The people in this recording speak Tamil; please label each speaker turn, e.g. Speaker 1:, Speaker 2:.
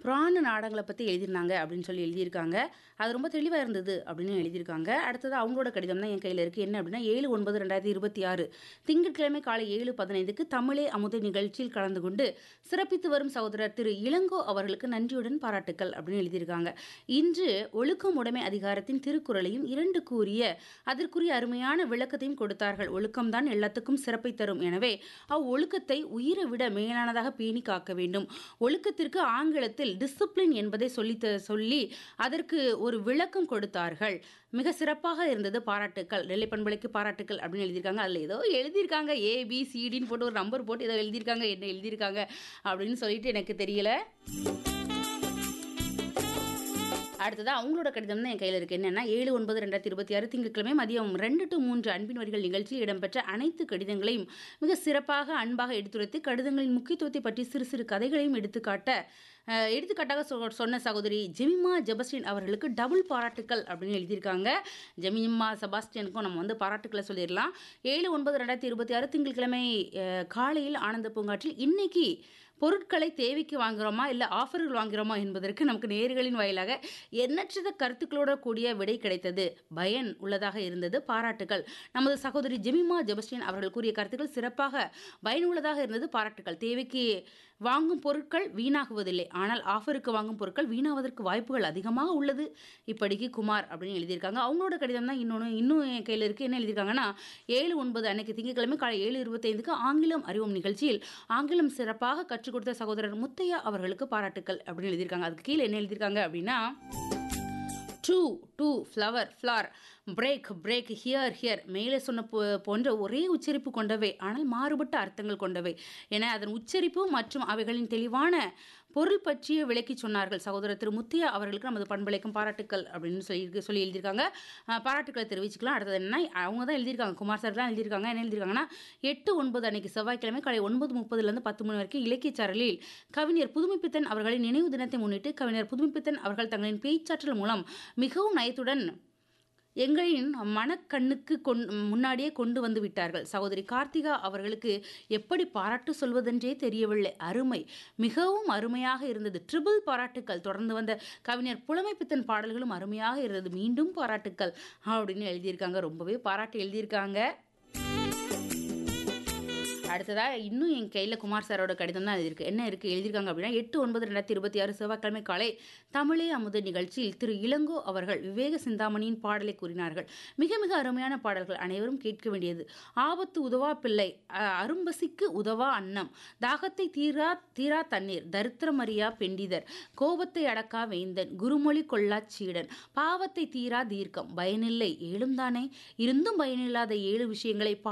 Speaker 1: புராண நாடகங்களை பற்றி எழுதியிருந்தாங்க அப்படின்னு சொல்லி எழுதியிருக்காங்க அது ரொம்ப தெளிவாக இருந்தது அப்படின்னு எழுதியிருக்காங்க அடுத்தது அவங்களோட கடிதம் தான் என் கையில் இருக்குது என்ன அப்படின்னா ஏழு ஒன்பது ரெண்டாயிரத்தி இருபத்தி ஆறு திங்கட்கிழமை காலை ஏழு பதினைந்துக்கு தமிழே அமுத நிகழ்ச்சியில் கலந்து கொண்டு சிறப்பித்து வரும் சகோதரர் திரு இளங்கோ அவர்களுக்கு நன்றியுடன் பாராட்டுக்கள் அப்படின்னு எழுதியிருக்காங்க இன்று ஒழுக்கம் உடைமை அதிகாரத்தின் திருக்குறளையும் இரண்டு கூறிய அதற்குரிய அருமையான விளக்கத்தையும் கொடுத்தார்கள் ஒழுக்கம்தான் எல்லாத்துக்கும் சிறப்பை தரும் எனவே அவ்வொழுக்கத்தை உயிரை விட மேலானதாக பேணி காக்க வேண்டும் ஒழுக்கத்திற்கு ஆங்கிலத்தில் டிசிப்ளின் என்பதை சொல்லி த- சொல்லி அதற்கு ஒரு விளக்கம் கொடுத்தார்கள் மிக சிறப்பாக இருந்தது பாராட்டுக்கள் நெல்லை பண்பலைக்கு பாராட்டுக்கள் அப்படின்னு எழுதியிருக்காங்க அதில் ஏதோ எழுதியிருக்காங்க ஏ பி சிடின்னு போட்டு ஒரு நம்பர் போட்டு ஏதோ எழுதியிருக்காங்க என்ன எழுதியிருக்காங்க அப்படின்னு சொல்லிட்டு எனக்கு தெரியல அடுத்தது அவங்களோட கடிதம் தான் என் கையில் இருக்குது என்னென்னா ஏழு ஒன்பது ரெண்டாயிரத்தி இருபத்தி ஆறு திங்கட்கிழமை மதியம் ரெண்டு டு மூன்று அன்பின் வரிகள் நிகழ்ச்சியில் இடம்பெற்ற அனைத்து கடிதங்களையும் மிக சிறப்பாக அன்பாக எடுத்துரைத்து கடிதங்களின் முக்கியத்துவத்தை பற்றி சிறு சிறு கதைகளையும் எடுத்துக்காட்ட அஹ், எடுத்துக்காட்டாக சொ- சொன்ன சகோதரி ஜெமிமா ஜெபஸ்டின் அவர்களுக்கு டபுள் பாராட்டுக்கள் அப்படின்னு எழுதியிருக்காங்க ஜெமிமா செபாஸ்டியனுக்கும் நம்ம வந்து பாராட்டுக்களை சொல்லிடலாம் ஏழு ஒன்பது ரெண்டாயிரத்தி இருபத்தி ஆறு திங்கட்கிழமை அஹ், காலையில் ஆனந்த பூங்காற்றில் இன்னைக்கு பொருட்களை தேவைக்கு வாங்குறோமா இல்லை ஆஃபர்கள் வாங்குறோமா என்பதற்கு நமக்கு நேர்களின் வாயிலாக எண்ணற்ற கருத்துக்களோட கூடிய விடை கிடைத்தது பயன் உள்ளதாக இருந்தது பாராட்டுகள் நமது சகோதரி ஜெமிமா ஜெபஸ்டின் அவர்கள் கூறிய கருத்துக்கள் சிறப்பாக பயனுள்ளதாக இருந்தது பாராட்டுகள் தேவைக்கு வாங்கும் பொருட்கள் வீணாகுவதில்லை ஆனால் ஆஃபருக்கு வாங்கும் பொருட்கள் வீணாவதற்கு வாய்ப்புகள் அதிகமாக உள்ளது இப்படிக்கு குமார் அப்படின்னு எழுதியிருக்காங்க அவங்களோட கடிதம் தான் இன்னொன்று இன்னும் என் கையில் இருக்குது என்ன எழுதியிருக்காங்கன்னா ஏழு ஒன்பது அன்னைக்கு திங்கட்கிழமை காலை ஏழு இருபத்தைந்துக்கு ஆங்கிலம் அறிவோம் நிகழ்ச்சியில் ஆங்கிலம் சிறப்பாக கற்றுக் கொடுத்த சகோதரர் முத்தையா அவர்களுக்கு பாராட்டுக்கள் அப்படின்னு எழுதியிருக்காங்க அதுக்கு கீழே என்ன எழுதியிருக்காங்க அப்படின்னா true two flower flour break brake here hear மேலே சொன்ன போ- போன்ற ஒரே உச்சரிப்பு கொண்டவை ஆனால் மாறுபட்ட அர்த்தங்கள் கொண்டவை என அதன் உச்சரிப்பு மற்றும் அவைகளின் தெளிவான பொருள் பற்றிய விளக்கி சொன்னார்கள் சகோதரர் திரு முத்தியா அவர்களுக்கு நமது பண்பலைக்கும் பாராட்டுக்கள் அப்படின்னு சொல்லி சொல்லி எழுதியிருக்காங்க அஹ், பாராட்டுக்களை தெரிவிச்சுக்கலாம் அடுத்தது என்ன அவங்க தான் எழுதியிருக்காங்க குமார் சார் தான் எழுதியிருக்காங்க என்ன எழுதியிருக்காங்கன்னா எட்டு ஒன்பது அன்னைக்கு செவ்வாய்க்கிழமை காலை ஒன்பது முப்பதுலேருந்து பத்து மணி வரைக்கும் இலக்கிய சாரலில் கவிஞர் புதுமைப்பித்தன் அவர்களின் நினைவு தினத்தை முன்னிட்டு கவிஞர் புதுமைப்பித்தன் அவர்கள் தங்களின் பேச்சாற்றல் மூலம் மிகவும் நயத்துடன் எங்களின் மனக்கண்ணுக்கு கொண் முன்னாடியே கொண்டு வந்து விட்டார்கள் சகோதரி கார்த்திகா அவர்களுக்கு எப்படி பாராட்டு சொல்வதென்றே தெரியவில்லை அருமை மிகவும் அருமையாக இருந்தது ட்ரிபிள் பாராட்டுக்கள் தொடர்ந்து வந்த கவிஞர் புலமைப்பித்தன் பாடல்களும் அருமையாக இருந்தது மீண்டும் பாராட்டுக்கள் அப்படின்னு எழுதியிருக்காங்க ரொம்பவே பாராட்டு எழுதியிருக்காங்க அடுத்ததா இன்னும் என் கையில் குமார் சாரோட கடிதம் தான் இருக்கு என்ன இருக்கு எழுதியிருக்காங்க அப்படின்னா எட்டு ஒன்பது ரெண்டாயிரத்தி இருபத்தி ஆறு செவ்வாய்க்கிழமை காலை தமிழே அமுத நிகழ்ச்சியில் திரு இளங்கோ அவர்கள் விவேக சிந்தாமணியின் பாடலை கூறினார்கள் மிக மிக அருமையான பாடல்கள் அனைவரும் கேட்க வேண்டியது ஆபத்து உதவா பிள்ளை அ- அரும்பசிக்கு உதவா அன்னம் தாகத்தை தீரா தீரா தண்ணீர் தரித்திரமறியா பெண்டிதர் கோபத்தை அடக்கா வேந்தன் குருமொழி கொள்ளா சீடன் பாவத்தை தீரா தீர்க்கம் பயனில்லை ஏழும் தானே இருந்தும் பயனில்லாத ஏழு விஷயங்களை